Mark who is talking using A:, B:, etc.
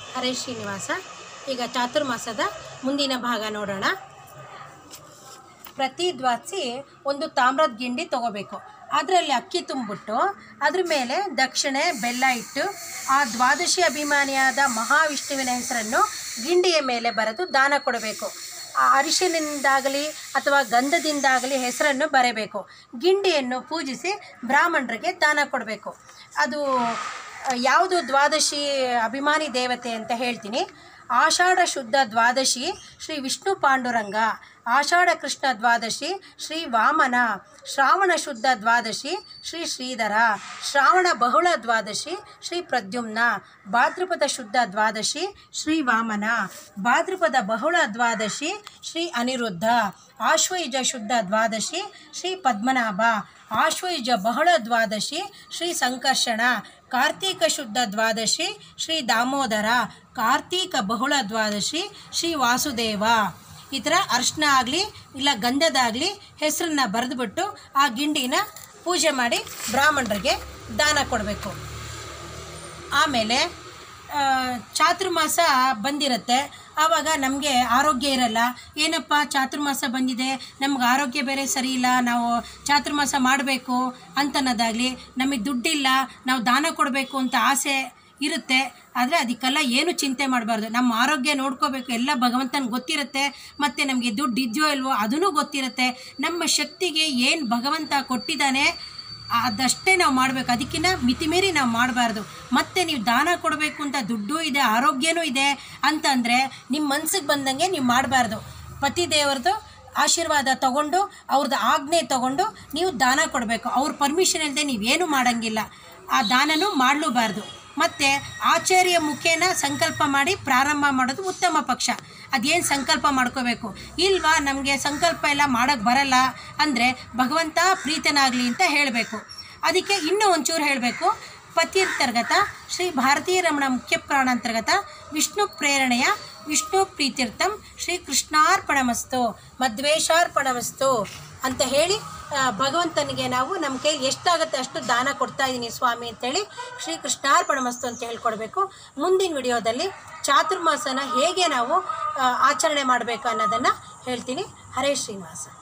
A: ಹರೇ ಶ್ರೀನಿವಾಸ ಈಗ ಚಾತುರ್ಮಾಸದ ಮುಂದಿನ ಭಾಗ ನೋಡೋಣ ಪ್ರತಿ ದ್ವಾಸಿ ಒಂದು ತಾಮ್ರದ ಗಿಂಡಿ ತಗೋಬೇಕು ಅದರಲ್ಲಿ ಅಕ್ಕಿ ತುಂಬಿಬಿಟ್ಟು ಅದ್ರ ಮೇಲೆ ದಕ್ಷಿಣೆ ಬೆಲ್ಲ ಇಟ್ಟು ಆ ದ್ವಾದಶಿ ಅಭಿಮಾನಿಯಾದ ಮಹಾವಿಷ್ಣುವಿನ ಹೆಸರನ್ನು ಗಿಂಡಿಯ ಮೇಲೆ ಬರೆದು ದಾನ ಕೊಡಬೇಕು ಆ ಅರಿಶಿನಿಂದಾಗಲಿ ಅಥವಾ ಗಂಧದಿಂದಾಗಲಿ ಹೆಸರನ್ನು ಬರೆಯಬೇಕು ಗಿಂಡಿಯನ್ನು ಪೂಜಿಸಿ ಬ್ರಾಹ್ಮಣರಿಗೆ ದಾನ ಕೊಡಬೇಕು ಅದು ಆ, ಯಾವುದು ದ್ವಾದಶಿ ಅಭಿಮಾನಿ ದೇವತೆ ಅಂತ ಹೇಳ್ತೀನಿ ಆಷಾಢ ಶುದ್ಧ ದ್ವಾದಶಿ ಶ್ರೀ ವಿಷ್ಣು ಪಾಂಡುರಂಗ ಆಷಾಢ ಕೃಷ್ಣ ದ್ವಾದಶಿ ಶ್ರೀ ವಾಮನ ಶ್ರಾವಣ ಶುದ್ಧ ದ್ವಾದಶಿ ಶ್ರೀ ಶ್ರೀಧರ ಶ್ರಾವಣ ಬಹುಳ ದ್ವಾದಶಿ ಶ್ರೀ ಪ್ರದ್ಯುಮ್ನ ಭಾದ್ರಪದ ಶುದ್ಧ ದ್ವಾದಶಿ ಶ್ರೀ ವಾಮನ ಭಾದ್ರಪದ ಬಹುಳ ದ್ವಾದಶಿ ಶ್ರೀ ಅನಿರುದ್ಧ ಆಶ್ವಯುಜ ಶುದ್ಧ ದ್ವಾದಶಿ ಶ್ರೀ ಪದ್ಮನಾಭ ಆಶ್ವಯುಜ ಬಹಳ ದ್ವಾದಶಿ ಶ್ರೀ ಸಂಕರ್ಷಣ ಕಾರ್ತೀಕ ಶುದ್ಧ ದ್ವಾದಶಿ ಶ್ರೀ ದಾಮೋದರ ಕಾರ್ತೀಕ ಬಹುಳ ದ್ವಾದಶಿ ಶ್ರೀ ವಾಸುದೇವ ಈ ಥರ ಅರ್ಶಿನ ಆಗಲಿ ಇಲ್ಲ ಗಂಧದಾಗಲಿ ಹೆಸರನ್ನ ಬರೆದುಬಿಟ್ಟು ಆ ಗಿಂಡಿನ ಪೂಜೆ ಮಾಡಿ ಬ್ರಾಹ್ಮಣರಿಗೆ ದಾನ ಕೊಡಬೇಕು ಆಮೇಲೆ ಆ, ಚಾತುರ್ಮಾಸ ಬಂದಿರುತ್ತೆ ಆವಾಗ ನಮಗೆ ಆರೋಗ್ಯ ಇರಲ್ಲ ಏನಪ್ಪ ಚಾತುರ್ಮಾಸ ಬಂದಿದೆ ನಮ್ಗೆ ಆರೋಗ್ಯ ಬೇರೆ ಸರಿ ಇಲ್ಲ ನಾವು ಚಾತುರ್ಮಾಸ ಮಾಡಬೇಕು ಅಂತನ್ನೋದಾಗಲಿ ನಮಗೆ ದುಡ್ಡಿಲ್ಲ ನಾವು ದಾನ ಕೊಡಬೇಕು ಅಂತ ಆಸೆ ಇರುತ್ತೆ ಆದರೆ ಅದಕ್ಕೆಲ್ಲ ಏನು ಚಿಂತೆ ಮಾಡಬಾರ್ದು ನಮ್ಮ ಆರೋಗ್ಯ ನೋಡ್ಕೋಬೇಕು ಎಲ್ಲ ಭಗವಂತನ ಗೊತ್ತಿರುತ್ತೆ ಮತ್ತು ನಮಗೆ ದುಡ್ಡು ಇದೆಯೋ ಇಲ್ವೋ ಅದೂ ಗೊತ್ತಿರುತ್ತೆ ನಮ್ಮ ಶಕ್ತಿಗೆ ಏನು ಭಗವಂತ ಕೊಟ್ಟಿದ್ದಾನೆ ಅದಷ್ಟೇ ನಾವು ಮಾಡಬೇಕು ಅದಕ್ಕಿಂತ ಮಿತಿಮೀರಿ ನಾವು ಮಾಡಬಾರ್ದು ಮತ್ತು ನೀವು ದಾನ ಕೊಡಬೇಕು ಅಂತ ದುಡ್ಡು ಇದೆ ಆರೋಗ್ಯನೂ ಇದೆ ಅಂತಂದರೆ ನಿಮ್ಮ ಮನ್ಸಿಗೆ ಬಂದಂಗೆ ನೀವು ಮಾಡಬಾರ್ದು ಪತಿ ದೇವ್ರದ್ದು ಆಶೀರ್ವಾದ ತಗೊಂಡು ಅವ್ರದ್ದು ಆಜ್ಞೆ ತಗೊಂಡು ನೀವು ದಾನ ಕೊಡಬೇಕು ಅವ್ರ ಪರ್ಮಿಷನ್ ಇಲ್ಲದೆ ನೀವೇನು ಮಾಡೋಂಗಿಲ್ಲ ಆ ದಾನನೂ ಮಾಡಲೂಬಾರ್ದು ಮತ್ತು ಆಚಾರ್ಯ ಮುಖೇನ ಸಂಕಲ್ಪ ಮಾಡಿ ಪ್ರಾರಂಭ ಮಾಡೋದು ಉತ್ತಮ ಪಕ್ಷ ಅದೇನು ಸಂಕಲ್ಪ ಮಾಡ್ಕೋಬೇಕು ಇಲ್ವಾ ನಮಗೆ ಸಂಕಲ್ಪ ಎಲ್ಲ ಮಾಡೋಕ್ಕೆ ಬರಲ್ಲ ಅಂದರೆ ಭಗವಂತ ಪ್ರೀತನಾಗಲಿ ಅಂತ ಹೇಳಬೇಕು ಅದಕ್ಕೆ ಇನ್ನೂ ಒಂಚೂರು ಹೇಳಬೇಕು ಪತ್ಯಂತರ್ಗತ ಶ್ರೀ ಭಾರತೀಯ ರಮಣ ಮುಖ್ಯ ಪ್ರಾಣಾಂತರ್ಗತ ವಿಷ್ಣು ಪ್ರೇರಣೆಯ ವಿಷ್ಣು ಪ್ರೀತ್ಯರ್ಥಂ ಶ್ರೀ ಕೃಷ್ಣಾರ್ಪಣಮಸ್ತು ಮದ್ವೇಷಾರ್ಪಣಮಸ್ತು ಅಂತ ಹೇಳಿ ಆ, ಭಗವಂತನಿಗೆ ನಾವು ನಮ್ಮ ಕೈಲಿ ಎಷ್ಟಾಗುತ್ತೆ ಅಷ್ಟು ದಾನ ಕೊಡ್ತಾ ಇದ್ದೀನಿ ಸ್ವಾಮಿ ಅಂತೇಳಿ ಶ್ರೀ ಕೃಷ್ಣಾರ್ಪಣಮಸ್ತು ಅಂತ ಹೇಳ್ಕೊಡ್ಬೇಕು ಮುಂದಿನ ವಿಡಿಯೋದಲ್ಲಿ ಚಾತುರ್ಮಾಸನ ಹೇಗೆ ನಾವು ಆ, ಆಚರಣೆ ಮಾಡಬೇಕು ಅನ್ನೋದನ್ನು ಹೇಳ್ತೀನಿ ಹರೇ ಶ್ರೀನಿವಾಸ